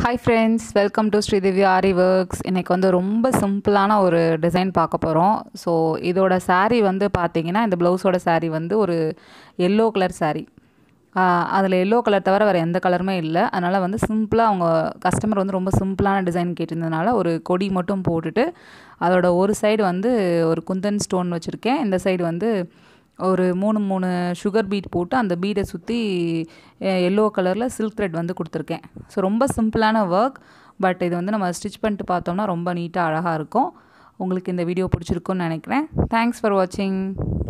hi friends welcome to Sridevi aari works இன்றைக்கி வந்து ரொம்ப சிம்பிளான ஒரு டிசைன் பார்க்க போகிறோம் ஸோ இதோட saree வந்து பார்த்தீங்கன்னா இந்த ப்ளவுஸோட saree வந்து ஒரு எல்லோ கலர் saree அதில் எல்லோ கலர் தவிர வேறு எந்த கலருமே இல்லை அதனால் வந்து சிம்பிளாக அவங்க கஸ்டமர் வந்து ரொம்ப சிம்பிளான டிசைன் கேட்டிருந்ததுனால ஒரு கொடி மட்டும் போட்டுட்டு அதோட ஒரு சைடு வந்து ஒரு குந்தன் ஸ்டோன் வச்சுருக்கேன் இந்த சைடு வந்து ஒரு மூணு மூணு சுகர் பீட் போட்டு அந்த பீடை சுற்றி எல்லோ கலரில் சில்க் த்ரெட் வந்து கொடுத்துருக்கேன் ஸோ ரொம்ப சிம்பிளான ஒர்க் பட் இது வந்து நம்ம ஸ்டிச் பண்ணிட்டு பார்த்தோம்னா ரொம்ப நீட்டாக அழகாக இருக்கும் உங்களுக்கு இந்த வீடியோ பிடிச்சிருக்குன்னு நினைக்கிறேன் தேங்க்ஸ் ஃபார் வாட்சிங்